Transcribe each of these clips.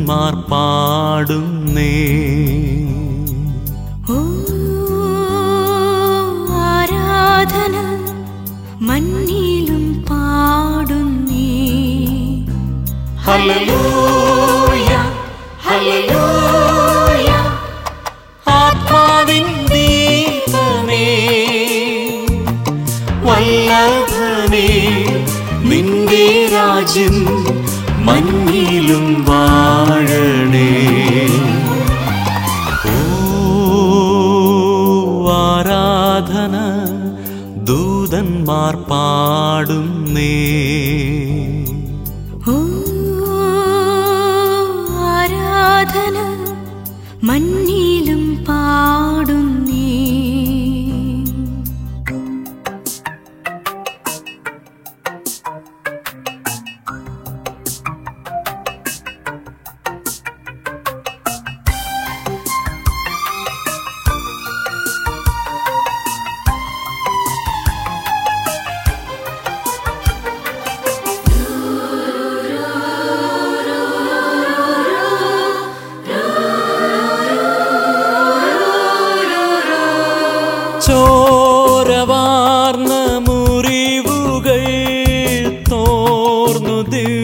ദൂതന്മാർ പാടുന്നേ ഓ ആരാധന മണ്ണിലും പാടുന്നേ ഹല്ലേലൂയ ഹല്ലേലൂയ ആത്മാവിൻ ദീപമേ വല്ലഭനേ നിന്റെ രാജ്യം മഞ്ഞിലും വാഴണേ ഓ ആരാധന ദൂതന്മാർ പാടുന്നേ ഓ ആരാധന മണ്ണിലും പാടുന്നേ ചോരവാർന്ന മുറിവുകൾ തോർന്നു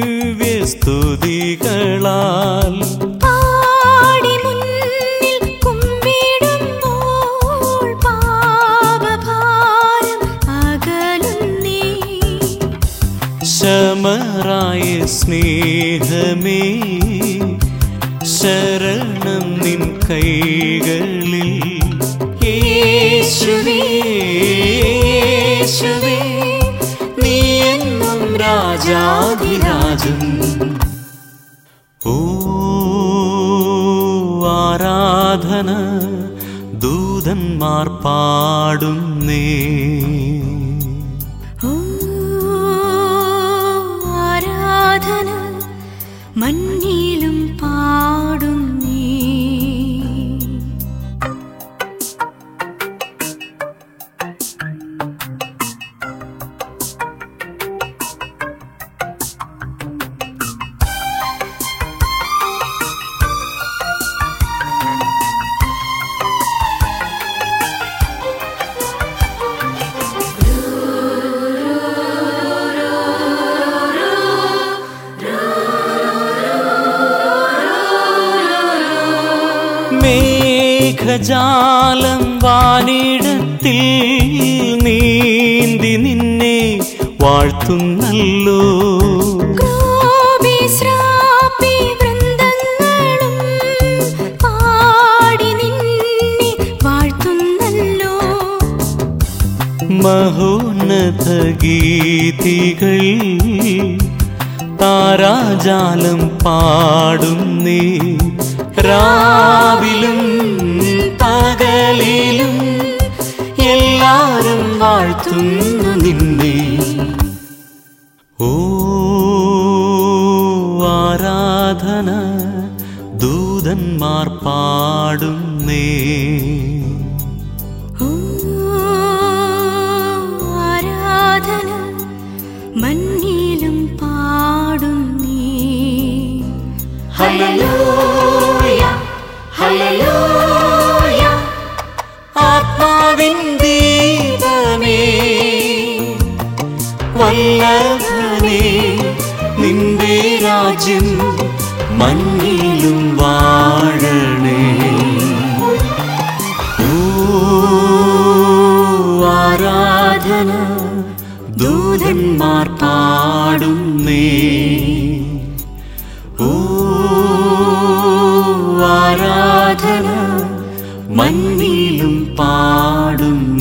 ദിവ്യസ്തുതികളാൽ പാടി മുന്നിൽ കുമ്പിടുമ്പോൾ പാപഭാരം അകലുന്നേ ശമറായ സ്നേഹമേ ശരണം നിൻ കൈകളിൽ യേശുവേ യേശുവേ നീ എന്നും രാജാധിരാജൻ ഓ ആരാധന ദൂതന്മാർ പാടുന്നേ ഓ ആരാധന മണ്ണിലും പാടുന്നേ മേഘജാലം വാനിടത്തിൽ നീന്തി നിന്നെ വാഴ്ത്തുന്നല്ലോ ക്രോബിശ്രാപി വൃന്ദങ്ങളും പാടി നിന്നെ വാഴ്ത്തുന്നല്ലോ മഹോന്നത ഗീതികൾ താരാജാലം പാടുന്നേ രാവിലും പകലിലും എല്ലാരും വാഴ്ത്തുന്നു നിന്നെ ഓ ആരാധന ദൂതന്മാർ പാടുന്നേ ഓ ആരാധന മണ്ണിലും പാടുന്നേ ഹല്ലേലൂയ ഹല്ലേലൂയ ആത്മാവിൻ ദീപമേ വല്ലഭനേ നിന്റെ രാജ്യം മഞ്ഞിലും വാഴണേ ഓ ആരാധന ദൂതന്മാർ പാടുന്നേ ഓ ആരാധന മഞ്ഞിലും പാടും